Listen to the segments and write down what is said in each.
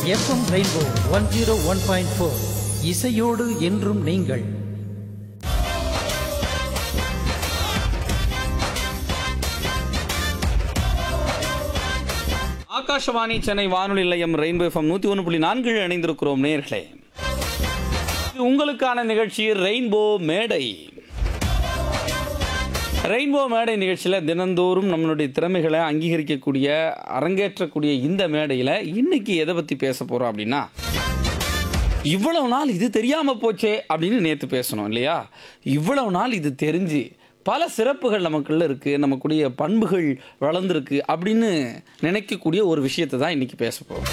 FM rainbow one zero one point four இசையோடு என்றும் நீங்கள் ஆகாஷவாணி சென்னை வானொலி நிலையம் ரெயின்போ எஃப்எம் நூற்றி ஒன்று புள்ளி நான்கில் இணைந்திருக்கிறோம் நேர்களே இது உங்களுக்கான நிகழ்ச்சி ரெயின்போ மேடை ரெயின்போ மேடை நிகழ்ச்சியில் தினந்தோறும் நம்மளுடைய திறமைகளை அங்கீகரிக்கக்கூடிய அரங்கேற்றக்கூடிய இந்த மேடையில் இன்னைக்கு எதை பற்றி பேச போகிறோம் அப்படின்னா இவ்வளவு நாள் இது தெரியாமல் போச்சே அப்படின்னு நேற்று பேசணும் இல்லையா இவ்வளவு நாள் இது தெரிஞ்சு பல சிறப்புகள் நமக்குள்ள இருக்குது நமக்குடைய பண்புகள் வளர்ந்துருக்கு அப்படின்னு நினைக்கக்கூடிய ஒரு விஷயத்தை தான் இன்றைக்கி பேச போகிறோம்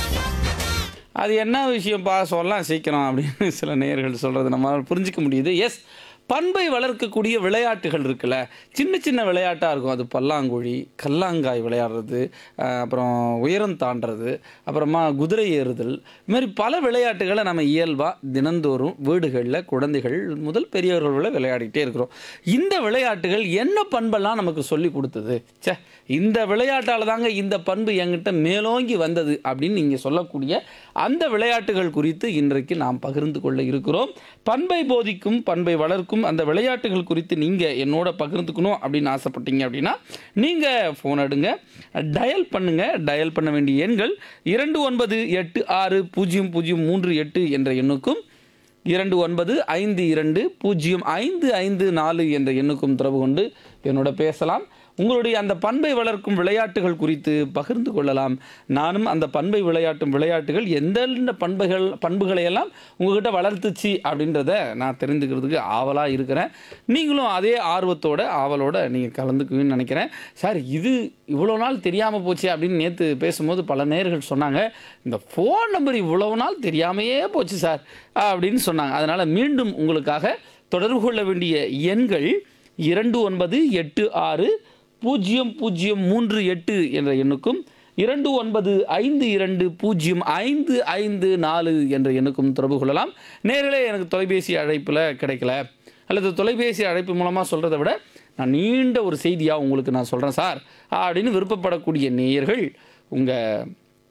அது என்ன விஷயம்ப்பா சொல்லலாம் சீக்கிரம் அப்படின்னு சில நேயர்கள் சொல்கிறது நம்மளால் புரிஞ்சிக்க முடியுது எஸ் பண்பை வளர்க்கக்கூடிய விளையாட்டுகள் இருக்குல்ல சின்ன சின்ன விளையாட்டாக இருக்கும் அது பல்லாங்குழி கல்லாங்காய் விளையாடுறது அஹ் அப்புறம் உயரம் தாண்டுறது அப்புறமா குதிரை ஏறுதல் இது மாதிரி பல விளையாட்டுகளை நம்ம இயல்பாக தினந்தோறும் வீடுகளில் குழந்தைகள் முதல் பெரியவர்களோட விளையாடிட்டே இருக்கிறோம் இந்த விளையாட்டுகள் என்ன பண்பெல்லாம் நமக்கு சொல்லி கொடுத்தது ச்சே இந்த விளையாட்டால் தாங்க இந்த பண்பு என்கிட்ட மேலோங்கி வந்தது அப்படின்னு நீங்கள் சொல்லக்கூடிய அந்த விளையாட்டுகள் குறித்து இன்றைக்கு நாம் பகிர்ந்து கொள்ள இருக்கிறோம் பண்பை போதிக்கும் பண்பை வளர்க்கும் அந்த விளையாட்டுகள் குறித்து நீங்கள் என்னோட பகிர்ந்துக்கணும் அப்படின்னு ஆசைப்பட்டீங்க அப்படின்னா நீங்கள் ஃபோன் எடுங்க டயல் பண்ணுங்க டயல் பண்ண வேண்டிய எண்கள் இரண்டு ஒன்பது எட்டு ஆறு பூஜ்ஜியம் பூஜ்ஜியம் மூன்று எட்டு என்ற எண்ணுக்கும் இரண்டு ஒன்பது ஐந்து இரண்டு பூஜ்ஜியம் ஐந்து ஐந்து நாலு என்ற எண்ணுக்கும் தொடர்பு கொண்டு என்னோட பேசலாம் உங்களுடைய அந்த பண்பை வளர்க்கும் விளையாட்டுகள் குறித்து பகிர்ந்து கொள்ளலாம் நானும் அந்த பண்பை விளையாட்டும் விளையாட்டுகள் எந்தெந்த பண்புகள் பண்புகளை எல்லாம் உங்ககிட்ட வளர்த்துச்சு அப்படின்றத நான் தெரிஞ்சுக்கிறதுக்கு ஆவலாக இருக்கிறேன் நீங்களும் அதே ஆர்வத்தோட ஆவலோட நீங்கள் கலந்துக்குவீங்கன்னு நினைக்கிறேன் சார் இது இவ்வளோ நாள் தெரியாமல் போச்சு அப்படின்னு நேற்று பேசும்போது பல நேர்கள் சொன்னாங்க இந்த ஃபோன் நம்பர் இவ்வளவு நாள் தெரியாமையே போச்சு சார் அப்படின்னு சொன்னாங்க அதனால் மீண்டும் உங்களுக்காக தொடர்பு கொள்ள வேண்டிய எண்கள் இரண்டு ஒன்பது எட்டு ஆறு பூஜ்ஜியம் பூஜ்ஜியம் மூன்று எட்டு என்ற எண்ணுக்கும் இரண்டு ஒன்பது ஐந்து இரண்டு பூஜ்ஜியம் ஐந்து ஐந்து நாலு என்ற எண்ணுக்கும் தொடர்பு கொள்ளலாம் நேரிலே எனக்கு தொலைபேசி அழைப்பில் கிடைக்கல அல்லது தொலைபேசி அழைப்பு மூலமாக சொல்கிறத விட நான் நீண்ட ஒரு செய்தியாக உங்களுக்கு நான் சொல்கிறேன் சார் அப்படின்னு விருப்பப்படக்கூடிய நேயர்கள் உங்கள்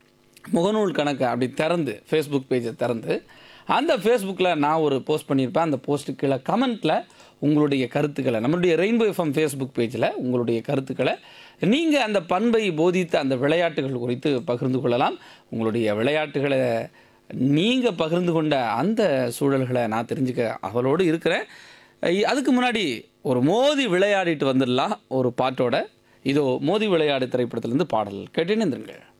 முகநூல் கணக்கை அப்படி திறந்து ஃபேஸ்புக் பேஜை திறந்து அந்த ஃபேஸ்புக்கில் நான் ஒரு போஸ்ட் பண்ணியிருப்பேன் அந்த போஸ்ட்டு கீழே கமெண்ட்டில் உங்களுடைய கருத்துக்களை நம்மளுடைய ரெயின்போ எஃப்எம் ஃபேஸ்புக் பேஜில் உங்களுடைய கருத்துக்களை நீங்கள் அந்த பண்பை போதித்த அந்த விளையாட்டுகள் குறித்து பகிர்ந்து கொள்ளலாம் உங்களுடைய விளையாட்டுகளை நீங்கள் பகிர்ந்து கொண்ட அந்த சூழல்களை நான் தெரிஞ்சுக்க அவளோடு இருக்கிறேன் ஐ- அதுக்கு முன்னாடி ஒரு மோதி விளையாடிட்டு வந்துடலாம் ஒரு பாட்டோட இதோ மோதி விளையாடு திரைப்படத்திலேருந்து பாடல் கேட்டேன்னு இருந்துருங்க